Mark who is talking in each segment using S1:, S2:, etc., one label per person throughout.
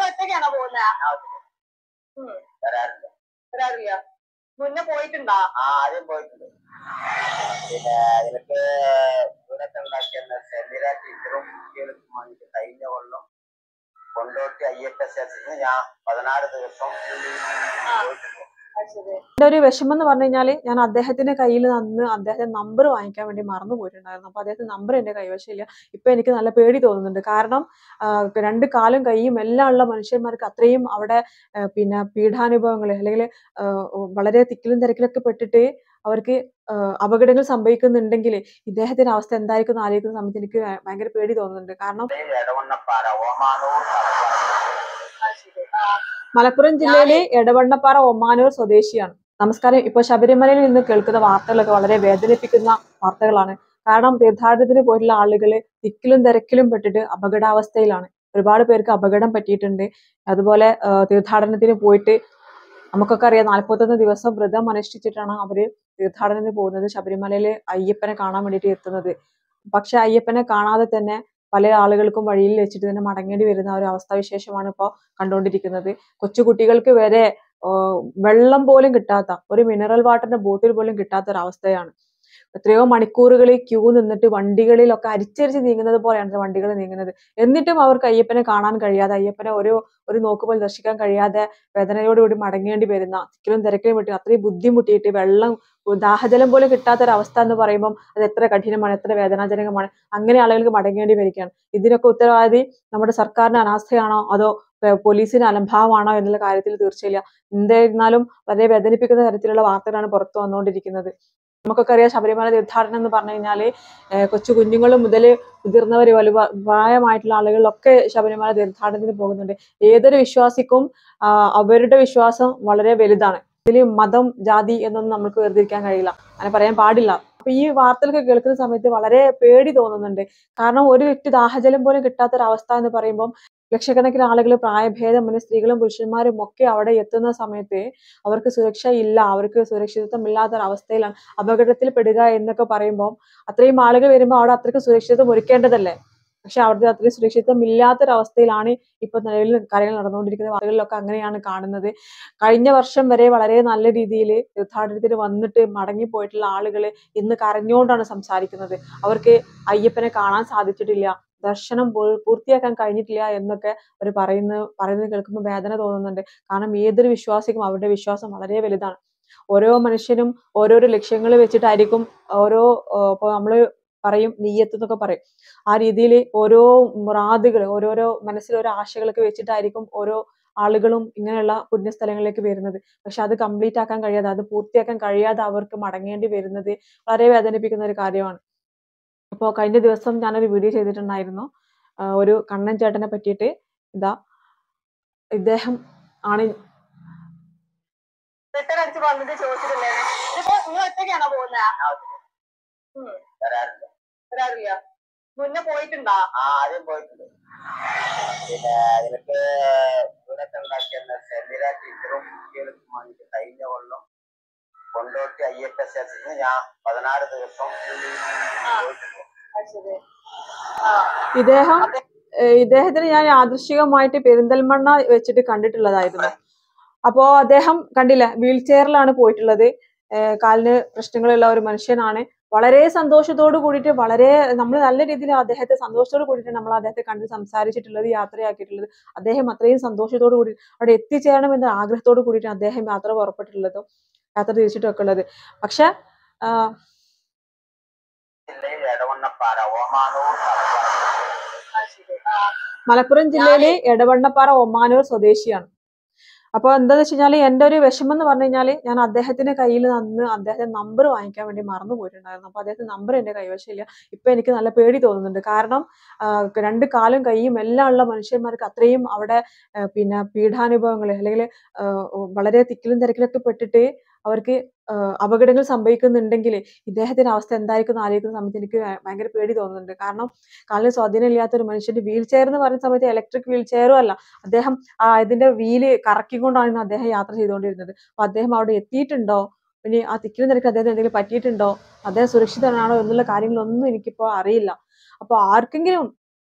S1: ഒറ്റയ്ക്കാണോ പോകുന്നത്
S2: വരാറുണ്ട്
S1: വരാറില്ല മുന്നേ പോയിട്ടുണ്ടോ
S2: ആ ആദ്യം പോയിട്ടുണ്ട് പിന്നെ എനിക്ക് ഇവിടൊക്കെ ഉണ്ടാക്കിയ സെമിര ടീച്ചറും കുട്ടികൾക്കും വേണ്ടിയിട്ട് കഴിഞ്ഞ കൊല്ലം കൊണ്ടോട്ടി അയ്യപ്പ ക്ഷേത്രത്തിന് ഞാൻ പതിനാറ് ദിവസം പോയിട്ടുണ്ട്
S1: അത് ശരി
S3: എൻ്റെ ഒരു വിഷമം എന്ന് പറഞ്ഞു കഴിഞ്ഞാൽ ഞാൻ അദ്ദേഹത്തിന്റെ കയ്യിൽ നിന്ന് അദ്ദേഹത്തിന്റെ നമ്പർ വാങ്ങിക്കാൻ വേണ്ടി മറന്നു പോയിട്ടുണ്ടായിരുന്നു അപ്പോൾ അദ്ദേഹത്തിന്റെ നമ്പർ എൻ്റെ കൈവശമില്ല ഇപ്പൊ എനിക്ക് നല്ല പേടി തോന്നുന്നുണ്ട് കാരണം ആ, രണ്ട് കാലും കൈയും എല്ലാം ഉള്ള മനുഷ്യന്മാർക്ക് അത്രയും അവിടെ ആ, പിന്നെ പീഡാനുഭവങ്ങൾ അല്ലെങ്കിൽ ആ, വളരെ തിക്കിലും തിരക്കിലൊക്കെ പെട്ടിട്ട് അവർക്ക് ആ, അപകടങ്ങൾ സംഭവിക്കുന്നുണ്ടെങ്കിൽ ഇദ്ദേഹത്തിന്റെ അവസ്ഥ എന്തായിരിക്കും എന്ന് ആലോചിക്കുന്ന സമയത്ത് എനിക്ക് ഭയ- ഭയങ്കര പേടി തോന്നുന്നുണ്ട് കാരണം
S2: എടവണ്ണപ്പാറ ഓമാനൂർ
S1: അത് ശരി ആ
S3: മലപ്പുറം ജില്ലയിലെ എടവണ്ണപ്പാറ ഒമാനൂർ സ്വദേശിയാണ് നമസ്കാരം ഇപ്പോൾ ശബരിമലയിൽ നിന്ന് കേൾക്കുന്ന വാർത്തകളൊക്കെ വളരെ വേദനിപ്പിക്കുന്ന വാർത്തകളാണ് കാരണം തീർത്ഥാടനത്തിന് പോയിട്ടുള്ള ആളുകൾ തിക്കിലും തിരക്കിലും പെട്ടിട്ട് അപകടാവസ്ഥയിലാണ് ഒരുപാട് പേർക്ക് അപകടം പറ്റിയിട്ടുണ്ട് അതുപോലെ ആ, തീർത്ഥാടനത്തിന് പോയിട്ട് നമുക്കൊക്കെ അറിയാം നാൽപ്പത്തൊന്ന് ദിവസം വ്രതം അനുഷ്ഠിച്ചിട്ടാണ് അവര് തീർത്ഥാടനത്തിന് പോകുന്നത് ശബരിമലയിൽ അയ്യപ്പനെ കാണാൻ വേണ്ടിയിട്ട് എത്തുന്നത് പക്ഷെ അയ്യപ്പനെ കാണാതെ തന്നെ പല ആളുകൾക്കും വഴിയിൽ വെച്ചിട്ട് തന്നെ മടങ്ങേണ്ടി വരുന്ന ഒരു അവസ്ഥാവിശേഷമാണ് ഇപ്പോൾ കണ്ടുകൊണ്ടിരിക്കുന്നത് കൊച്ചുകുട്ടികൾക്ക് വരെ ആ, വെള്ളം പോലും കിട്ടാത്ത ഒരു മിനറൽ വാട്ടറിന്റെ ബോട്ടിൽ പോലും കിട്ടാത്ത ഒരു അവസ്ഥയാണ് എത്രയോ മണിക്കൂറുകൾ ക്യൂ നിന്നിട്ട് വണ്ടികളിലൊക്കെ അരിച്ചരിച്ച് നീങ്ങുന്നത് പോലെയാണ് വണ്ടികൾ നീങ്ങുന്നത് എന്നിട്ടും അവർക്ക് അയ്യപ്പനെ കാണാൻ കഴിയാതെ അയ്യപ്പനെ ഒരു ഒരു നോക്കുമ്പോൾ ദർശിക്കാൻ കഴിയാതെ വേദനയോടുകൂടി മടങ്ങേണ്ടി വരുന്ന തിക്കിലും തിരക്കിലും വിട്ട് അത്രയും ബുദ്ധിമുട്ടിയിട്ട് വെള്ളം ദാഹജലം പോലും കിട്ടാത്ത ഒരു അവസ്ഥ എന്ന് പറയുമ്പോൾ അത് എത്ര കഠിനമാണ് എത്ര വേദനാജനകമാണ് അങ്ങനെ ആളുകൾക്ക് മടങ്ങേണ്ടി വരികയാണ് ഇതിനൊക്കെ ഉത്തരവാദി നമ്മുടെ സർക്കാരിന്റെ അനാസ്ഥയാണോ അതോ ഏർ പോലീസിന്റെ അലംഭാവമാണോ എന്നുള്ള കാര്യത്തിൽ തീർച്ചയില്ല എന്തായിരുന്നാലും വളരെ വേദനിപ്പിക്കുന്ന തരത്തിലുള്ള വാർത്തകളാണ് പുറത്തു വന്നുകൊണ്ടിരിക്കുന്നത് നമുക്കൊക്കെ അറിയാം ശബരിമല തീർത്ഥാടനം എന്ന് പറഞ്ഞു കഴിഞ്ഞാല് ഏർ കൊച്ചു കുഞ്ഞുങ്ങൾ മുതൽ മുതിർന്നവർ വലുവ പ്രായമായിട്ടുള്ള ആളുകളൊക്കെ ശബരിമല തീർത്ഥാടനത്തിന് പോകുന്നുണ്ട് ഏതൊരു വിശ്വാസിക്കും ആ, അവരുടെ വിശ്വാസം വളരെ വലുതാണ് ഇതിൽ മതം ജാതി എന്നൊന്നും നമുക്ക് വേർതിരിക്കാൻ കഴിയില്ല അങ്ങനെ പറയാൻ പാടില്ല അപ്പൊ ഈ വാർത്തകളൊക്കെ കേൾക്കുന്ന സമയത്ത് വളരെ പേടി തോന്നുന്നുണ്ട് കാരണം ഒരു വ്യക്തി ദാഹജലം പോലും കിട്ടാത്ത ഒരു അവസ്ഥ എന്ന് പറയുമ്പോൾ ലക്ഷക്കണക്കിന് ആളുകൾ പ്രായഭേദമന്യേ സ്ത്രീകളും പുരുഷന്മാരും ഒക്കെ അവിടെ എത്തുന്ന സമയത്ത് അവർക്ക് സുരക്ഷ ഇല്ല അവർക്ക് സുരക്ഷിതത്വം ഇല്ലാത്ത ഒരു അവസ്ഥയിലാണ് അപകടത്തിൽ പെടുക എന്നൊക്കെ പറയുമ്പോൾ അത്രയും ആളുകൾ വരുമ്പോൾ അവിടെ അത്രയ്ക്ക് സുരക്ഷിതത്വം ഒരുക്കേണ്ടതല്ലേ പക്ഷെ അവിടുത്തെ അത്രയും സുരക്ഷിതത്വം ഇല്ലാത്തൊരവസ്ഥയിലാണ് ഇപ്പൊ നിലവിൽ കാര്യങ്ങൾ നടന്നുകൊണ്ടിരിക്കുന്ന വാർത്തകളിലൊക്കെ അങ്ങനെയാണ് കാണുന്നത് കഴിഞ്ഞ വർഷം വരെ വളരെ നല്ല രീതിയിൽ തീർത്ഥാടനത്തിന് വന്നിട്ട് മടങ്ങിപ്പോയിട്ടുള്ള ആളുകൾ ഇന്ന് കരഞ്ഞുകൊണ്ടാണ് സംസാരിക്കുന്നത് അവർക്ക് അയ്യപ്പനെ കാണാൻ സാധിച്ചിട്ടില്ല ദർശനം പൂ- പൂർത്തിയാക്കാൻ കഴിഞ്ഞിട്ടില്ല എന്നൊക്കെ അവർ പറയുന്ന പറയുന്നത് കേൾക്കുമ്പോൾ വേദന തോന്നുന്നുണ്ട് കാരണം ഏതൊരു വിശ്വാസിക്കും അവരുടെ വിശ്വാസം വളരെ വലുതാണ് ഓരോ മനുഷ്യനും ഓരോരോ ലക്ഷ്യങ്ങൾ വെച്ചിട്ടായിരിക്കും ഓരോ ഏർ ഇപ്പൊ നമ്മള് പറയും നീയത്ത് എന്നൊക്കെ പറയും ആ രീതിയിൽ ഓരോ മുറാദുകൾ ഓരോരോ മനസ്സിൽ ഓരോ ആശകളൊക്കെ വെച്ചിട്ടായിരിക്കും ഓരോ ആളുകളും ഇങ്ങനെയുള്ള പുണ്യസ്ഥലങ്ങളിലേക്ക് വരുന്നത് പക്ഷെ അത് കംപ്ലീറ്റ് ആക്കാൻ കഴിയാതെ അത് പൂർത്തിയാക്കാൻ കഴിയാതെ അവർക്ക് മടങ്ങേണ്ടി വരുന്നത് വളരെ വേദനിപ്പിക്കുന്ന ഒരു കാര്യമാണ് അപ്പോൾ കഴിഞ്ഞ ദിവസം ഞാനൊരു വീഡിയോ ചെയ്തിട്ടുണ്ടായിരുന്നു ആ, ഒരു കണ്ണൻ ചേട്ടനെ പറ്റിയിട്ട് ഇതാ ഇദ്ദേഹം ആണ്
S1: റിട്ടേൺ അടിച്ച് വന്നിട്ട് ചോദിച്ചിട്ടില്ലേ ഇതിപ്പോ നിങ്ങൾ ഒറ്റയ്ക്കാണോ പോകുന്നത്
S2: വരാറുണ്ട്
S1: വരാറില്ല മുന്നേ പോയിട്ടുണ്ടോ
S2: ആ ആദ്യം പോയിട്ടുണ്ട് പിന്നെ എനിക്ക് ഇവിടൊക്കെ ഉണ്ടാക്കിയ സെമിര ടീച്ചറും കുട്ടികൾക്കും വേണ്ടിയിട്ട് കഴിഞ്ഞ കൊല്ലം കൊണ്ടോട്ടി അയ്യപ്പ ക്ഷേത്രത്തിന് ഞാൻ പതിനാറ് ദിവസം പോയിട്ടുണ്ട്
S1: അത് ശരി ആ
S3: ഇദ്ദേഹം ഏഹ് ഇദ്ദേഹത്തിന് ഞാൻ യാദൃശികമായിട്ട് പെരിന്തൽമണ്ണ വെച്ചിട്ട് കണ്ടിട്ടുള്ളതായിരുന്നു അപ്പോ അദ്ദേഹം കണ്ടില്ല വീൽ ചെയറിലാണ് പോയിട്ടുള്ളത് ഏഹ് കാലിന് പ്രശ്നങ്ങളുള്ള ഒരു മനുഷ്യനാണ് വളരെ സന്തോഷത്തോട് കൂടിയിട്ട് വളരെ നമ്മൾ നല്ല രീതിയിൽ അദ്ദേഹത്തെ സന്തോഷത്തോട് കൂടിയിട്ട് നമ്മൾ അദ്ദേഹത്തെ കണ്ട് സംസാരിച്ചിട്ടുള്ളത് യാത്രയാക്കിയിട്ടുള്ളത് അദ്ദേഹം അത്രയും സന്തോഷത്തോട് കൂടി അവിടെ എത്തിച്ചേരണം എന്ന ആഗ്രഹത്തോട് കൂടിയിട്ട് അദ്ദേഹം യാത്ര പുറപ്പെട്ടിട്ടുള്ളതും യാത്ര തിരിച്ചിട്ടും ഒക്കെ ഉള്ളത് പക്ഷെ ആഹ്
S2: ജില്ലയിൽ എടവണ്ണപ്പാറ ഓമാനൂർ
S1: അത് ശരി ആ
S3: മലപ്പുറം ജില്ലയിലെ എടവണ്ണപ്പാറ ഒമാനൂർ സ്വദേശിയാണ് അപ്പോൾ എന്താന്ന് വെച്ച് കഴിഞ്ഞാൽ എൻ്റെ ഒരു വിഷമം എന്ന് പറഞ്ഞു കഴിഞ്ഞാൽ ഞാൻ അദ്ദേഹത്തിന്റെ കയ്യിൽ നിന്ന് അദ്ദേഹത്തിന്റെ നമ്പർ വാങ്ങിക്കാൻ വേണ്ടി മറന്നു പോയിട്ടുണ്ടായിരുന്നു അപ്പോൾ അദ്ദേഹത്തിന്റെ നമ്പർ എൻ്റെ കൈവശമില്ല ഇപ്പൊ എനിക്ക് നല്ല പേടി തോന്നുന്നുണ്ട് കാരണം ആ, രണ്ട് കാലും കൈയും എല്ലാം ഉള്ള മനുഷ്യന്മാർക്ക് അത്രയും അവിടെ ആ, പിന്നെ പീഡാനുഭവങ്ങൾ അല്ലെങ്കിൽ വളരെ തിക്കിലും തിരക്കിലൊക്കെ പെട്ടിട്ട് അവർക്ക് ആ, അപകടങ്ങൾ സംഭവിക്കുന്നുണ്ടെങ്കിൽ ഇദ്ദേഹത്തിന്റെ അവസ്ഥ എന്തായിരിക്കും എന്ന് ആലോചിക്കുന്ന സമയത്ത് എനിക്ക് ഭയ- ഭയങ്കര പേടി തോന്നുന്നുണ്ട് കാരണം കാലിന് സ്വാധീനം ഇല്ലാത്ത ഒരു മനുഷ്യന്റെ വീൽ ചെയർ എന്ന് പറയുന്ന സമയത്ത് ഇലക്ട്രിക് വീൽ ചെയറും അല്ല അദ്ദേഹം ആ ഇതിന്റെ വീല് കറക്കിക്കൊണ്ടാണ് അദ്ദേഹം യാത്ര ചെയ്തുകൊണ്ടിരുന്നത് അപ്പൊ അദ്ദേഹം അവിടെ എത്തിയിട്ടുണ്ടോ ഇനി ആ തിക്കിലും തിരക്ക് അദ്ദേഹത്തിന് എന്തെങ്കിലും പറ്റിയിട്ടുണ്ടോ അദ്ദേഹം സുരക്ഷിതനാണോ എന്നുള്ള കാര്യങ്ങളൊന്നും എനിക്കിപ്പോ അറിയില്ല അപ്പൊ ആർക്കെങ്കിലും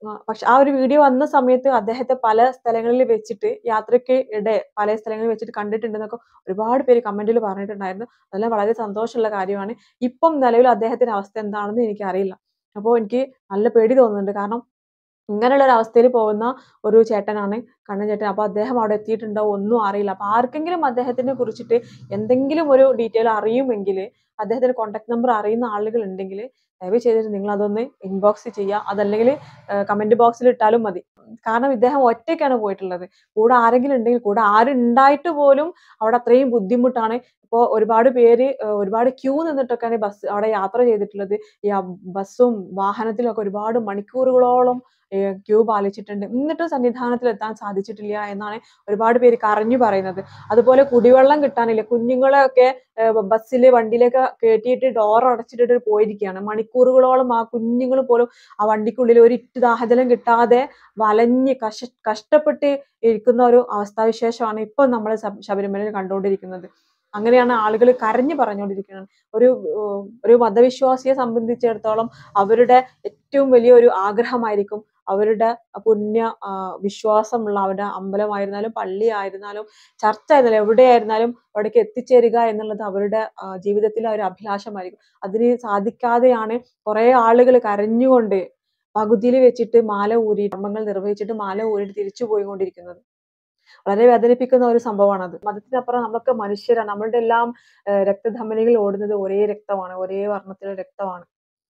S3: ആ, പക്ഷെ ആ ഒരു വീഡിയോ വന്ന സമയത്ത് അദ്ദേഹത്തെ പല സ്ഥലങ്ങളിൽ വെച്ചിട്ട് യാത്രയ്ക്ക് ഇടെ പല സ്ഥലങ്ങളിൽ വെച്ചിട്ട് കണ്ടിട്ടുണ്ടെന്നൊക്കെ ഒരുപാട് പേര് കമന്റിൽ പറഞ്ഞിട്ടുണ്ടായിരുന്നു അതെല്ലാം വളരെ സന്തോഷമുള്ള കാര്യമാണ് ഇപ്പം നിലവിൽ അദ്ദേഹത്തിന്റെ അവസ്ഥ എന്താണെന്ന് എനിക്കറിയില്ല അപ്പോൾ എനിക്ക് നല്ല പേടി തോന്നുന്നുണ്ട് കാരണം ഇങ്ങനെയുള്ള ഒരു അവസ്ഥയിൽ പോകുന്ന ഒരു ചേട്ടനാണ് കണ്ണൻ ചേട്ടൻ അപ്പോൾ അദ്ദേഹം അവിടെ എത്തിയിട്ടുണ്ടോ ഒന്നും അറിയില്ല അപ്പോൾ ആർക്കെങ്കിലും അദ്ദേഹത്തിനെ കുറിച്ചിട്ട് എന്തെങ്കിലും ഒരു ഡീറ്റെയിൽ അറിയുമെങ്കിൽ അദ്ദേഹത്തിന്റെ കോൺടാക്ട് നമ്പർ അറിയുന്ന ആളുകൾ ഉണ്ടെങ്കിൽ ദയവ് ചെയ്തിട്ട് നിങ്ങൾ അതൊന്ന് ഇൻബോക്സ് ചെയ്യുക അതല്ലെങ്കിൽ കമന്റ് ബോക്സിൽ ഇട്ടാലും മതി കാരണം ഇദ്ദേഹം ഒറ്റയ്ക്കാണ് പോയിട്ടുള്ളത് കൂടെ ആരെങ്കിലും ഉണ്ടെങ്കിൽ കൂടെ ആരുണ്ടായിട്ട് പോലും അവിടെ അത്രയും ബുദ്ധിമുട്ടാണ് ഇപ്പോൾ ഒരുപാട് പേര് ഏഹ് ഒരുപാട് ക്യൂ നിന്നിട്ടൊക്കെയാണ് ബസ് അവിടെ യാത്ര ചെയ്തിട്ടുള്ളത് ഈ ആ ബസ്സും വാഹനത്തിലും ഒക്കെ ഒരുപാട് മണിക്കൂറുകളോളം ക്യൂ പാലിച്ചിട്ടുണ്ട് എന്നിട്ടും സന്നിധാനത്തിൽ എത്താൻ സാധിച്ചിട്ടില്ല എന്നാണ് ഒരുപാട് പേര് കരഞ്ഞു പറയുന്നത് അതുപോലെ കുടിവെള്ളം കിട്ടാനില്ല കുഞ്ഞുങ്ങളെയൊക്കെ ബസ്സിൽ വണ്ടിയിലേക്ക് കയറ്റിയിട്ട് ഡോർ അടച്ചിട്ടിട്ട് പോയിരിക്കുകയാണ് മണിക്കൂറുകളോളം ആ കുഞ്ഞുങ്ങൾ പോലും ആ വണ്ടിക്കുള്ളിൽ ഒരു ഇറ്റ് ദാഹജലം കിട്ടാതെ വലഞ്ഞ് കഷ കഷ്ടപ്പെട്ട് ഇരിക്കുന്ന ഒരു അവസ്ഥാവിശേഷമാണ് ഇപ്പം നമ്മൾ ശബരിമലയിൽ കണ്ടുകൊണ്ടിരിക്കുന്നത് അങ്ങനെയാണ് ആളുകൾ കരഞ്ഞു പറഞ്ഞുകൊണ്ടിരിക്കുന്നത് ഒരു ഏർ ഒരു മതവിശ്വാസിയെ സംബന്ധിച്ചിടത്തോളം അവരുടെ ഏറ്റവും വലിയ ഒരു ആഗ്രഹമായിരിക്കും അവരുടെ പുണ്യ ആ, വിശ്വാസമുള്ള അവരുടെ അമ്പലമായിരുന്നാലും പള്ളി ആയിരുന്നാലും ചർച്ച ആയിരുന്നാലും എവിടെയായിരുന്നാലും അവിടേക്ക് എത്തിച്ചേരുക എന്നുള്ളത് അവരുടെ ആ, ജീവിതത്തിലെ ഒരു അഭിലാഷമായിരിക്കും അതിന് സാധിക്കാതെയാണ് കുറെ ആളുകൾ കരഞ്ഞുകൊണ്ട് പകുതിയിൽ വെച്ചിട്ട് മാല ഊരി കർമ്മങ്ങൾ നിർവഹിച്ചിട്ട് മാല ഊരിട്ട് തിരിച്ചു പോയിക്കൊണ്ടിരിക്കുന്നത് വളരെ വേദനിപ്പിക്കുന്ന ഒരു സംഭവമാണത് മതത്തിനപ്പുറം നമ്മളൊക്കെ മനുഷ്യരാണ് നമ്മളുടെ എല്ലാം ഏർ രക്തധമനികൾ ഓടുന്നത് ഒരേ രക്തമാണ് ഒരേ വർണ്ണത്തിലെ രക്തമാണ്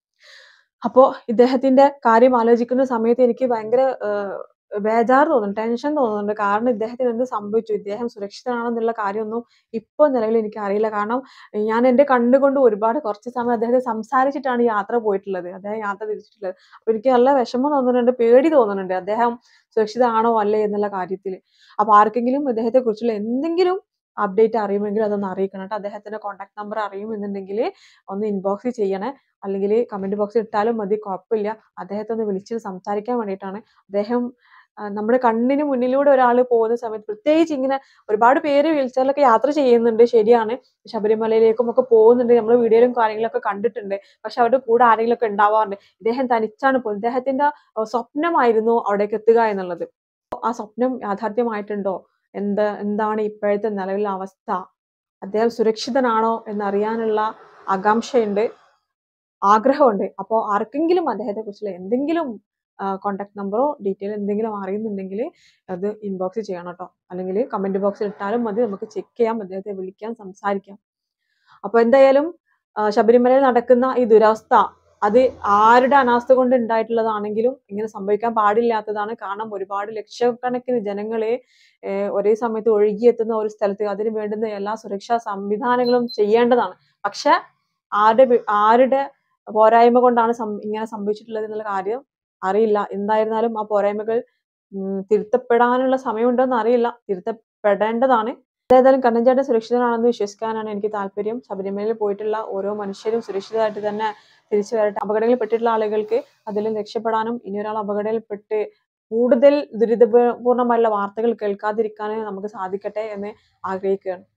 S3: അപ്പോ ഇദ്ദേഹത്തിന്റെ കാര്യം ആലോചിക്കുന്ന സമയത്ത് എനിക്ക് ഭയങ്കര ഏർ ബേജാറ് തോന്നുന്നു ടെൻഷൻ തോന്നുന്നുണ്ട് കാരണം ഇദ്ദേഹത്തിന് എന്ത് സംഭവിച്ചു ഇദ്ദേഹം സുരക്ഷിതനാണെന്നുള്ള കാര്യമൊന്നും ഇപ്പൊ നിലവിൽ എനിക്ക് അറിയില്ല കാരണം ഞാൻ എന്റെ കണ്ണുകൊണ്ട് ഒരുപാട് കുറച്ച് സമയം അദ്ദേഹത്തെ സംസാരിച്ചിട്ടാണ് ഈ യാത്ര പോയിട്ടുള്ളത് അദ്ദേഹം യാത്ര തിരിച്ചിട്ടുള്ളത് അപ്പൊ എനിക്ക് നല്ല വിഷമം തോന്നുന്നുണ്ട് പേടി തോന്നുന്നുണ്ട് അദ്ദേഹം സുരക്ഷിതമാണോ അല്ലേ എന്നുള്ള കാര്യത്തിൽ അപ്പൊ ആർക്കെങ്കിലും ഇദ്ദേഹത്തെ കുറിച്ചുള്ള എന്തെങ്കിലും അപ്ഡേറ്റ് അറിയുമെങ്കിൽ അതൊന്ന് അറിയിക്കണം കേട്ടോ അദ്ദേഹത്തിന്റെ കോൺടാക്ട് നമ്പർ അറിയുമെന്നുണ്ടെങ്കിൽ ഒന്ന് ഇൻബോക്സ് ചെയ്യണേ അല്ലെങ്കിൽ കമന്റ് ബോക്സിൽ ഇട്ടാലും മതി കുഴപ്പമില്ല അദ്ദേഹത്തെ ഒന്ന് വിളിച്ച് സംസാരിക്കാൻ വേണ്ടിയിട്ടാണ് അദ്ദേഹം ആ, നമ്മുടെ കണ്ണിന് മുന്നിലൂടെ ഒരാൾ പോകുന്ന സമയത്ത് പ്രത്യേകിച്ച് ഇങ്ങനെ ഒരുപാട് പേര് വീൽചെയറിലൊക്കെ യാത്ര ചെയ്യുന്നുണ്ട് ശരിയാണ് ശബരിമലയിലേക്കും ഒക്കെ പോകുന്നുണ്ട് നമ്മൾ വീഡിയോയിലും കാര്യങ്ങളൊക്കെ കണ്ടിട്ടുണ്ട് പക്ഷെ അവരുടെ കൂടെ ആരെങ്കിലും ഒക്കെ ഉണ്ടാവാറുണ്ട് ഇദ്ദേഹം തനിച്ചാണ് പോകുന്നത് ഇദ്ദേഹത്തിന്റെ ആ, സ്വപ്നമായിരുന്നു അവിടേക്ക് എത്തുക എന്നുള്ളത് ആ സ്വപ്നം യാഥാർത്ഥ്യമായിട്ടുണ്ടോ എന്ത് എന്താണ് ഇപ്പോഴത്തെ നിലവിലെ അവസ്ഥ അദ്ദേഹം സുരക്ഷിതനാണോ എന്നറിയാനുള്ള ആകാംക്ഷയുണ്ട് ആഗ്രഹമുണ്ട് അപ്പോൾ ആർക്കെങ്കിലും അദ്ദേഹത്തെ കുറിച്ചുള്ള എന്തെങ്കിലും കോൺടാക്ട് നമ്പറോ ഡീറ്റെയിൽ എന്തെങ്കിലും അറിയുന്നുണ്ടെങ്കിൽ അത് ഇൻബോക്സ് ചെയ്യണം കേട്ടോ അല്ലെങ്കിൽ കമന്റ് ബോക്സിൽ ഇട്ടാലും മതി നമുക്ക് ചെക്ക് ചെയ്യാം അദ്ദേഹത്തെ വിളിക്കാം സംസാരിക്കാം അപ്പൊ എന്തായാലും ആ, ശബരിമലയിൽ നടക്കുന്ന ഈ ദുരവസ്ഥ അത് ആരുടെ അനാസ്ഥ കൊണ്ട് ഉണ്ടായിട്ടുള്ളതാണെങ്കിലും ഇങ്ങനെ സംഭവിക്കാൻ പാടില്ലാത്തതാണ് കാരണം ഒരുപാട് ലക്ഷക്കണക്കിന് ജനങ്ങളെ ഏർ ഒരേ സമയത്ത് ഒഴുകിയെത്തുന്ന ഒരു സ്ഥലത്ത് അതിന് വേണ്ടുന്ന എല്ലാ സുരക്ഷാ സംവിധാനങ്ങളും ചെയ്യേണ്ടതാണ് പക്ഷെ ആരുടെ വി- ആരുടെ പോരായ്മ കൊണ്ടാണ് സം- ഇങ്ങനെ സംഭവിച്ചിട്ടുള്ളത് എന്നുള്ള കാര്യം അറിയില്ല എന്തായിരുന്നാലും ആ പോരായ്മകൾ ഉം, തിരുത്തപ്പെടാനുള്ള സമയമുണ്ടോന്ന് അറിയില്ല തിരുത്തപ്പെടേണ്ടതാണ് ഏതായാലും കണ്ണൻചാട്ടൻ സുരക്ഷിതനാണെന്ന് വിശ്വസിക്കാനാണ് എനിക്ക് താല്പര്യം ശബരിമലയിൽ പോയിട്ടുള്ള ഓരോ മനുഷ്യരും സുരക്ഷിതമായിട്ട് തന്നെ തിരിച്ചു വരട്ടെ അപകടങ്ങളിൽ പെട്ടിട്ടുള്ള ആളുകൾക്ക് അതിലും രക്ഷപ്പെടാനും ഇനി ഒരാൾ അപകടത്തിൽപ്പെട്ട് കൂടുതൽ ദുരിതപൂർണമായുള്ള വാർത്തകൾ കേൾക്കാതിരിക്കാനും നമുക്ക് സാധിക്കട്ടെ എന്ന് ആഗ്രഹിക്കുകയാണ്